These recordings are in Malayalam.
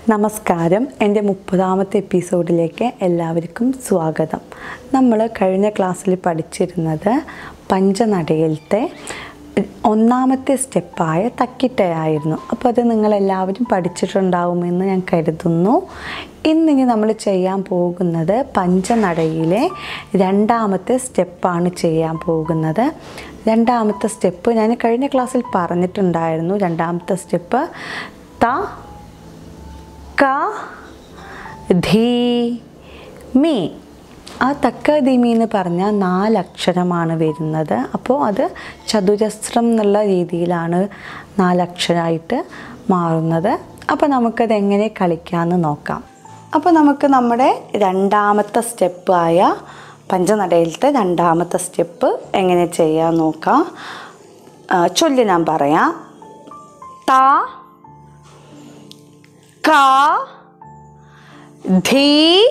നമസ്കാരം എൻ്റെ മുപ്പതാമത്തെ എപ്പിസോഡിലേക്ക് എല്ലാവർക്കും സ്വാഗതം നമ്മൾ കഴിഞ്ഞ ക്ലാസ്സിൽ പഠിച്ചിരുന്നത് പഞ്ചനടയിലത്തെ ഒന്നാമത്തെ സ്റ്റെപ്പായ തക്കിട്ടയായിരുന്നു അപ്പോൾ അത് നിങ്ങളെല്ലാവരും പഠിച്ചിട്ടുണ്ടാവുമെന്ന് ഞാൻ കരുതുന്നു ഇന്നിനി നമ്മൾ ചെയ്യാൻ പോകുന്നത് പഞ്ചനടയിലെ രണ്ടാമത്തെ സ്റ്റെപ്പാണ് ചെയ്യാൻ പോകുന്നത് രണ്ടാമത്തെ സ്റ്റെപ്പ് ഞാൻ കഴിഞ്ഞ ക്ലാസ്സിൽ പറഞ്ഞിട്ടുണ്ടായിരുന്നു രണ്ടാമത്തെ സ്റ്റെപ്പ് ത ക ധീ മി ആ തക്ക ധിമി എന്ന് പറഞ്ഞാൽ നാലക്ഷരമാണ് വരുന്നത് അപ്പോൾ അത് ചതുരസ്രം എന്നുള്ള രീതിയിലാണ് നാലക്ഷരമായിട്ട് മാറുന്നത് അപ്പോൾ നമുക്കത് എങ്ങനെ കളിക്കാമെന്ന് നോക്കാം അപ്പോൾ നമുക്ക് നമ്മുടെ രണ്ടാമത്തെ സ്റ്റെപ്പായ പഞ്ചനടയിലത്തെ രണ്ടാമത്തെ സ്റ്റെപ്പ് എങ്ങനെ ചെയ്യാൻ നോക്കാം ആ, ചൊല്ലി ഞാൻ പറയാം താ ക ധീ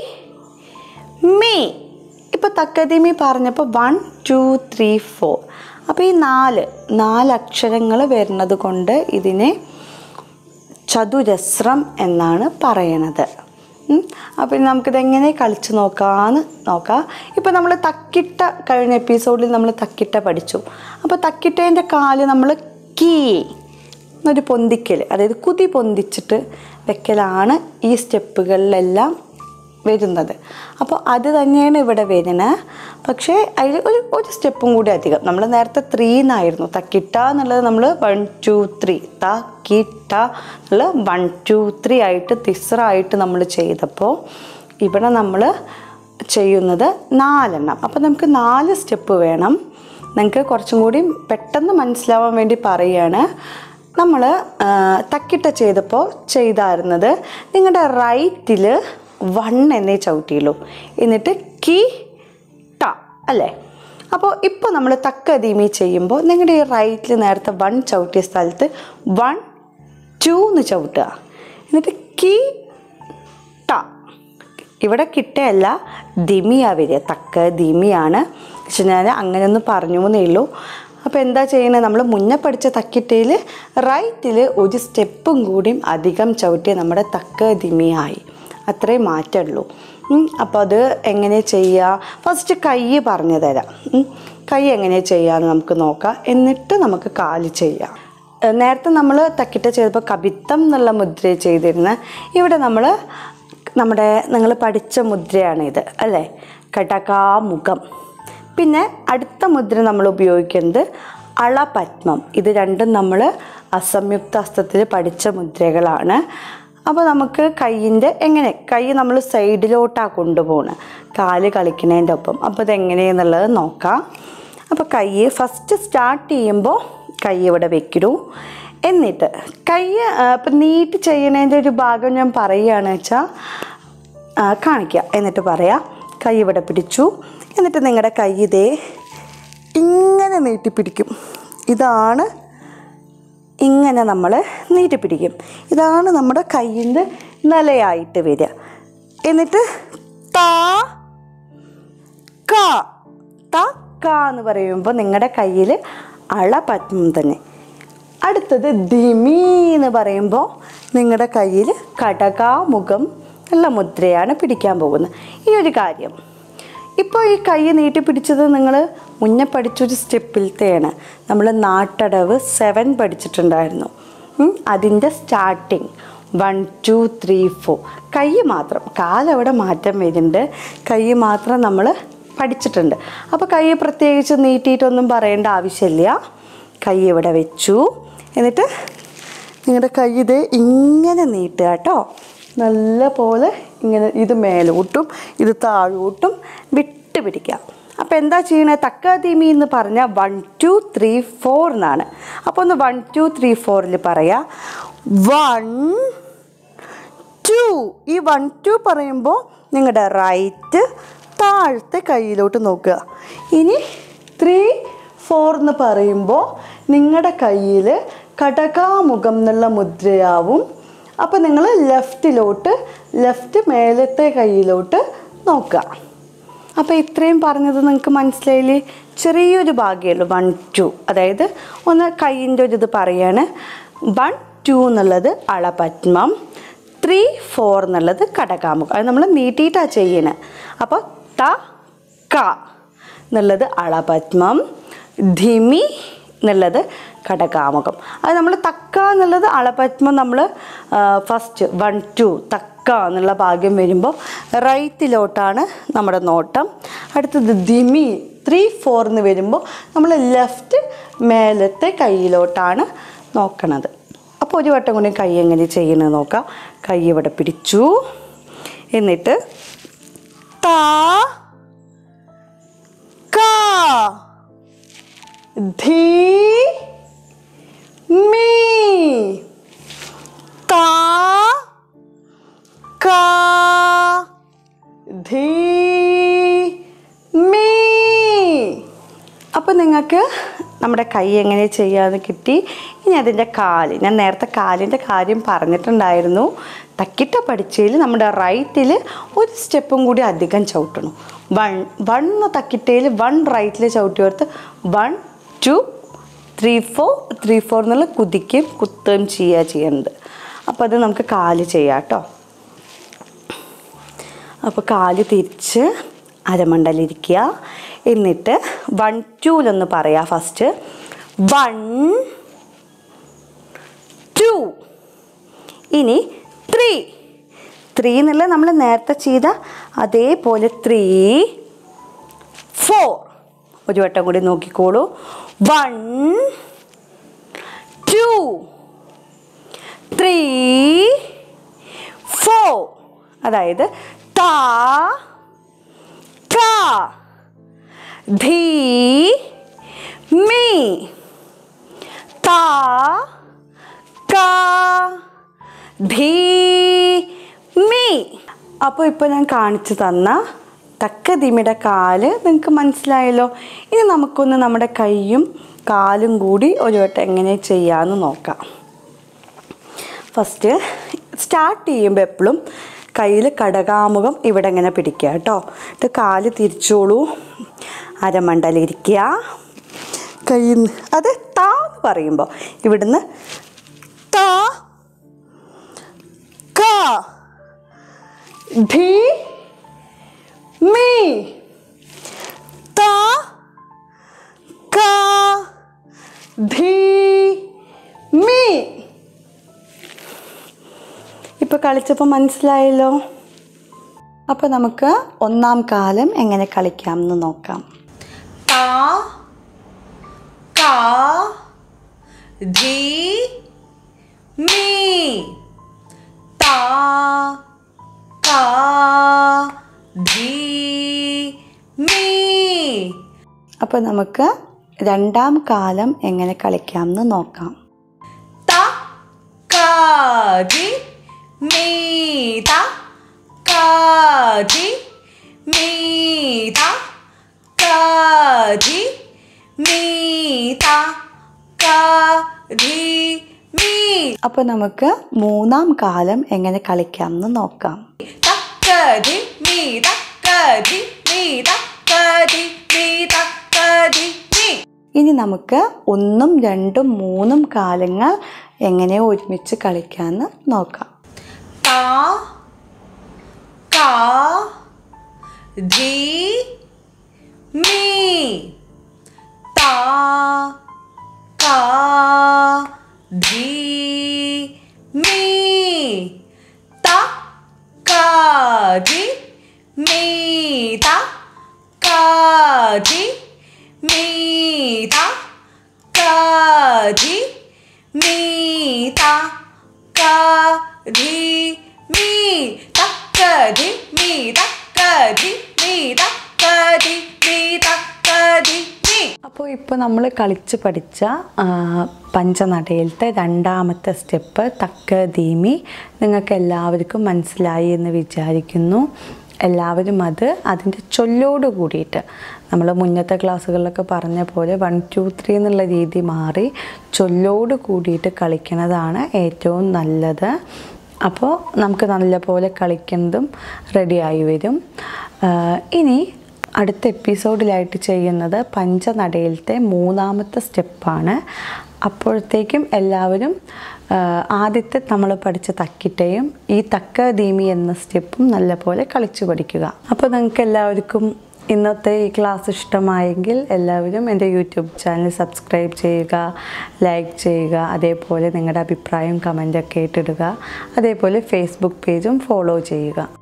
മീ ഇപ്പോൾ തക്കതിമി പറഞ്ഞപ്പോൾ വൺ ടു ത്രീ ഫോർ അപ്പോൾ ഈ നാല് നാല് അക്ഷരങ്ങൾ വരുന്നത് കൊണ്ട് ഇതിനെ ചതുരസ്രം എന്നാണ് പറയണത് ഉം. അപ്പോൾ ഇനി നമുക്കിത് എങ്ങനെ കളിച്ച് നോക്കാമെന്ന് നോക്കാം ഇപ്പോൾ നമ്മൾ തക്കിട്ട കഴിഞ്ഞ എപ്പിസോഡിൽ നമ്മൾ തക്കിട്ട പഠിച്ചു അപ്പോൾ തക്കിട്ടേൻ്റെ കാല് നമ്മൾ കീ എന്നൊരു പൊന്തിക്കൽ അതായത് കുതി പൊന്തിച്ചിട്ട് വെക്കലാണ് ഈ സ്റ്റെപ്പുകളിലെല്ലാം വരുന്നത് അപ്പോൾ അത് തന്നെയാണ് ഇവിടെ വരുന്നത് പക്ഷേ അതിൽ ഒരു ഒരു സ്റ്റെപ്പും കൂടി അധികം നമ്മൾ നേരത്തെ ത്രീ എന്നായിരുന്നു തക്കിട്ട എന്നുള്ളത് നമ്മൾ വൺ ടു ത്രീ ത കിട്ട എന്നുള്ളത് വൺ ടു ത്രീ ആയിട്ട് തിസ്റായിട്ട് നമ്മൾ ചെയ്തപ്പോൾ ഇവിടെ നമ്മൾ ചെയ്യുന്നത് നാലെണ്ണം അപ്പോൾ നമുക്ക് നാല് സ്റ്റെപ്പ് വേണം നിങ്ങൾക്ക് കുറച്ചും കൂടി പെട്ടെന്ന് മനസ്സിലാവാൻ വേണ്ടി പറയുകയാണ് നമ്മൾ തക്കിട്ട ചെയ്തപ്പോൾ ചെയ്തായിരുന്നത് നിങ്ങളുടെ റൈറ്റിൽ വൺ എന്നേ ചവിട്ടിയുള്ളൂ എന്നിട്ട് കി ട അല്ലേ അപ്പോൾ ഇപ്പോൾ നമ്മൾ തക്ക ധീമി ചെയ്യുമ്പോൾ നിങ്ങളുടെ ഈ റൈറ്റിൽ നേരത്തെ വൺ ചവിട്ടിയ സ്ഥലത്ത് വൺ ടു എന്ന് ചവിട്ടുക എന്നിട്ട് കി ട ഇവിടെ കിട്ടയല്ല ദിമിയാ വരിക തക്ക ദിമിയാണ് പക്ഷെ ഞാൻ അങ്ങനെ ഒന്ന് പറഞ്ഞു എന്നേ ഉള്ളൂ അപ്പോൾ എന്താ ചെയ്യണത് നമ്മൾ മുന്നേ പഠിച്ച തക്കിട്ടയിൽ റൈറ്റിൽ ഒരു സ്റ്റെപ്പും കൂടിയും അധികം ചവിട്ടി നമ്മുടെ തക്ക ദിമിയായി അത്രേ മാറ്റമുള്ളൂ അപ്പോൾ അത് എങ്ങനെ ചെയ്യുക ഫസ്റ്റ് കൈ പറഞ്ഞു തരാം ഉം. കൈ എങ്ങനെ ചെയ്യാമെന്ന് നമുക്ക് നോക്കാം എന്നിട്ട് നമുക്ക് കാല് ചെയ്യാം ഏഹ് നേരത്തെ നമ്മൾ തക്കിട്ട ചെയ്തപ്പോൾ കവിത്തം എന്നുള്ള മുദ്ര ചെയ്തിരുന്നത് ഇവിടെ നമ്മൾ നമ്മുടെ നിങ്ങൾ പഠിച്ച മുദ്രയാണിത് അല്ലേ കടകാമുഖം പിന്നെ അടുത്ത മുദ്ര നമ്മൾ ഉപയോഗിക്കുന്നത് അളപത്മം ഇത് രണ്ടും നമ്മൾ അസംയുക്ത ഹസ്തത്തിൽ പഠിച്ച മുദ്രകളാണ് അപ്പോൾ നമുക്ക് കൈയിൻ്റെ എങ്ങനെ കൈ നമ്മൾ സൈഡിലോട്ടാണ് കൊണ്ടുപോകണം കാല് കളിക്കുന്നതിൻ്റെ ഒപ്പം അപ്പോൾ ഇതെങ്ങനെയെന്നുള്ളത് നോക്കാം അപ്പോൾ കൈ ഫസ്റ്റ് സ്റ്റാർട്ട് ചെയ്യുമ്പോൾ കൈ ഇവിടെ വെക്കണു എന്നിട്ട് കൈ ഇപ്പം നീട്ടി ചെയ്യണതിൻ്റെ ഒരു ഭാഗം ഞാൻ പറയുകയാണെന്ന് വെച്ചാൽ കാണിക്കുക എന്നിട്ട് പറയാം കൈ ഇവിടെ പിടിച്ചു എന്നിട്ട് നിങ്ങളുടെ കൈ ഇതേ ഇങ്ങനെ നീട്ടിപ്പിടിക്കും ഇതാണ് ഇങ്ങനെ നമ്മൾ നീട്ടിപ്പിടിക്കും ഇതാണ് നമ്മുടെ കയ്യിൻ്റെ നിലയായിട്ട് വരിക എന്നിട്ട് താ ക ത ക എന്ന് പറയുമ്പോൾ നിങ്ങളുടെ കയ്യിൽ അളപത്മം തന്നെ അടുത്തത് ധിമി എന്ന് പറയുമ്പോൾ നിങ്ങളുടെ കയ്യിൽ കടകാമുഖം ഉള്ള മുദ്രയാണ് പിടിക്കാൻ പോകുന്നത് ഈ ഒരു കാര്യം ഇപ്പോൾ ഈ കൈ നീട്ടി പിടിച്ചത് നിങ്ങൾ മുന്നേ പഠിച്ചൊരു സ്റ്റെപ്പിലത്തെയാണ് നമ്മൾ നാട്ടടവ് സെവൻ പഠിച്ചിട്ടുണ്ടായിരുന്നു ഉം, അതിൻ്റെ starting one two three four കൈ മാത്രം കാലവിടെ മാറ്റം വരുന്നുണ്ട് കൈ മാത്രം നമ്മൾ പഠിച്ചിട്ടുണ്ട് അപ്പോൾ കൈ പ്രത്യേകിച്ച് നീട്ടിയിട്ടൊന്നും പറയേണ്ട ആവശ്യമില്ല കൈ ഇവിടെ വെച്ചു എന്നിട്ട് നിങ്ങളുടെ കൈ ഇത് ഇങ്ങനെ നീട്ടുക കേട്ടോ നല്ല പോലെ ഇങ്ങനെ ഇത് മേലോട്ടും ഇത് താഴോട്ടും വിട്ട് പിടിക്കുക അപ്പോൾ എന്താ ചെയ്യണത് തക്കാതീമി എന്ന് പറഞ്ഞാൽ വൺ ടു ത്രീ ഫോർ എന്നാണ് അപ്പോൾ ഒന്ന് വൺ ടു ത്രീ ഫോറിൽ പറയാം വൺ ടു ഈ വൺ ടു പറയുമ്പോൾ നിങ്ങളുടെ റൈറ്റ് താഴത്തെ കയ്യിലോട്ട് നോക്കുക ഇനി ത്രീ ഫോർ എന്ന് പറയുമ്പോൾ നിങ്ങളുടെ കയ്യിൽ കടകാമുഖം എന്നുള്ള മുദ്രയാവും അപ്പോൾ നിങ്ങൾ ലെഫ്റ്റിലോട്ട് ലെഫ്റ്റ് മേലത്തെ കയ്യിലോട്ട് നോക്കുക അപ്പോൾ ഇത്രയും പറഞ്ഞത് നിങ്ങൾക്ക് മനസ്സിലായില്ലേ ചെറിയൊരു ഭാഗ്യമേ ഉള്ളൂ വൺ ടു അതായത് ഒന്ന് കൈയിൻ്റെ ഒരു ഇത് പറയാണ് വൺ ടു എന്നുള്ളത് അളപത്മം ത്രീ ഫോർ എന്നുള്ളത് കടകാമുഖം അത് നമ്മൾ നീട്ടിയിട്ടാണ് ചെയ്യണത് അപ്പോൾ ത ക എന്നുള്ളത് അളപത്മം ധിമി എന്നുള്ളത് കടകാമുഖം അത് നമ്മൾ തക്ക എന്നുള്ളത് അളപത്മം നമ്മൾ ഫസ്റ്റ് വൺ ടു തക്ക എന്നുള്ള ഭാഗ്യം വരുമ്പോൾ റൈറ്റിലോട്ടാണ് നമ്മുടെ നോട്ടം അടുത്തത് ധിമി ത്രീ ഫോർ എന്ന് വരുമ്പോൾ നമ്മൾ ലെഫ്റ്റ് മേലത്തെ കയ്യിലോട്ടാണ് നോക്കണത് അപ്പോൾ ഒരു വട്ടം കൂടി കൈ എങ്ങനെ ചെയ്യണമെന്ന് നോക്കാം കൈ ഇവിടെ പിടിച്ചു എന്നിട്ട് താ കാ ധീ മീ താ കാ ധീ മീ അപ്പോൾ നിങ്ങൾക്ക് നമ്മുടെ കൈ എങ്ങനെ ചെയ്യാമെന്ന് കിട്ടി ഇനി അതിൻ്റെ കാല് ഞാൻ നേരത്തെ കാലിൻ്റെ കാര്യം പറഞ്ഞിട്ടുണ്ടായിരുന്നു തക്കിട്ട പഠിച്ചതിൽ നമ്മുടെ റൈറ്റിൽ ഒരു സ്റ്റെപ്പും കൂടി അധികം ചവിട്ടണം വൺ വൺ തക്കിട്ടയിൽ വൺ റൈറ്റിൽ ചവിട്ടി കൊടുത്ത് one two three four three four എന്നുള്ള കുതിക്കുകയും കുത്തുകയും ചെയ്യുക ചെയ്യുന്നത് അപ്പോൾ അത് നമുക്ക് കാല് ചെയ്യാം കേട്ടോ അപ്പോൾ കാല് തിരിച്ച് അരമണ്ടലിരിക്കുക എന്നിട്ട് വൺ ടൂലൊന്ന് പറയാം ഫസ്റ്റ് വൺ ടു ഇനി ത്രീ ത്രീ എന്നുള്ള നമ്മൾ നേരത്തെ ചെയ്ത അതേപോലെ ത്രീ ഫോർ ഒരു വട്ടം കൂടി നോക്കിക്കോളൂ വൺ ടു ത്രീ ഫോർ അതായത് താ കാ ധീ മീ താ കാ ധീ മീ അപ്പോൾ ഇപ്പോൾ ഞാൻ കാണിച്ചു തന്ന തക്ക ദിമിയുടെ കാല് നിങ്ങൾക്ക് മനസ്സിലായല്ലോ ഇനി നമുക്കൊന്ന് നമ്മുടെ കൈയും കാലും കൂടി ഒരു വട്ടം എങ്ങനെ ചെയ്യാമെന്ന് നോക്കാം ഫസ്റ്റ് സ്റ്റാർട്ട് ചെയ്യുമ്പോൾ എപ്പോഴും കയ്യിൽ കടകാമുഖം ഇവിടെ ഇങ്ങനെ പിടിക്കുക കേട്ടോ എന്നിട്ട് കാല് തിരിച്ചോളൂ അരമണ്ടലിരിക്കുക കയ്യിൽ നിന്ന് അത് താ എന്ന് പറയുമ്പോൾ ഇവിടുന്ന് താ കാ ധീ മീ താ കാ ധീ മീ ഇപ്പോൾ കളിച്ചപ്പോൾ മനസ്സിലായല്ലോ അപ്പോൾ നമുക്ക് ഒന്നാം കാലം എങ്ങനെ കളിക്കാം എന്ന് നോക്കാം ता का धी मी ता का धी मी അപ്പോൾ നമുക്ക് രണ്ടാം കാലം എങ്ങനെ കളിക്കാം എന്ന് നോക്കാം ता का धी मी ता का धी मी ता का धी मी ता का धी मी അപ്പോൾ നമുക്ക് മൂന്നാം കാലം എങ്ങനെ കളിക്കാം എന്ന് നോക്കാം തക്കതി മീ തക്കതി മീ തക്കതി മീ തക്കതി മീ ഇനി നമുക്ക് ഒന്നും രണ്ടും മൂന്നും കാലങ്ങൾ എങ്ങനെ ഒരുമിച്ച് കളിക്കാമെന്ന് നോക്കാം താ കാ ധീ മീ താ കാ ധീ മീ ത കാ ധീ മീ ത കാ ധീ മീ ത കാ ധീ മീ ത കാ ധീ മീ തക്കധി മീ തക്കധി മീ തക്കധി മീ തക്കധി മീ അപ്പോൾ ഇപ്പോൾ നമ്മൾ കളിച്ച് പഠിച്ച ആ, പഞ്ചനടയിലത്തെ രണ്ടാമത്തെ സ്റ്റെപ്പ് തക്ക ധീമി നിങ്ങൾക്ക് എല്ലാവർക്കും മനസ്സിലായി എന്ന് വിചാരിക്കുന്നു എല്ലാവരും അത് അതിൻ്റെ ചൊല്ലോട് കൂടിയിട്ട് നമ്മൾ മുന്നത്തെ ക്ലാസ്സുകളിലൊക്കെ പറഞ്ഞ പോലെ വൺ ടു ത്രീ എന്നുള്ള രീതി മാറി ചൊല്ലോട് കൂടിയിട്ട് കളിക്കുന്നതാണ് ഏറ്റവും നല്ലത് അപ്പോൾ നമുക്ക് നല്ലപോലെ കളിക്കുന്നതും റെഡിയായി വരും ആ, ഇനി അടുത്ത എപ്പിസോഡിലായിട്ട് ചെയ്യുന്നത് പഞ്ചനടയിലത്തെ മൂന്നാമത്തെ സ്റ്റെപ്പാണ് അപ്പോഴത്തേക്കും എല്ലാവരും ആ, ആദ്യത്തെ നമ്മൾ പഠിച്ച തക്കിട്ടയും ഈ തക്ക ധീമി എന്ന സ്റ്റെപ്പും നല്ലപോലെ കളിച്ചു പഠിക്കുക അപ്പോൾ നിങ്ങൾക്ക് എല്ലാവർക്കും ഇന്നത്തെ ഈ ക്ലാസ് ഇഷ്ടമായെങ്കിൽ എല്ലാവരും എൻ്റെ യൂട്യൂബ് ചാനൽ സബ്സ്ക്രൈബ് ചെയ്യുക ലൈക്ക് ചെയ്യുക അതേപോലെ നിങ്ങളുടെ അഭിപ്രായം കമൻ്റൊക്കെ ഇട്ടിടുക അതേപോലെ ഫേസ്ബുക്ക് പേജും ഫോളോ ചെയ്യുക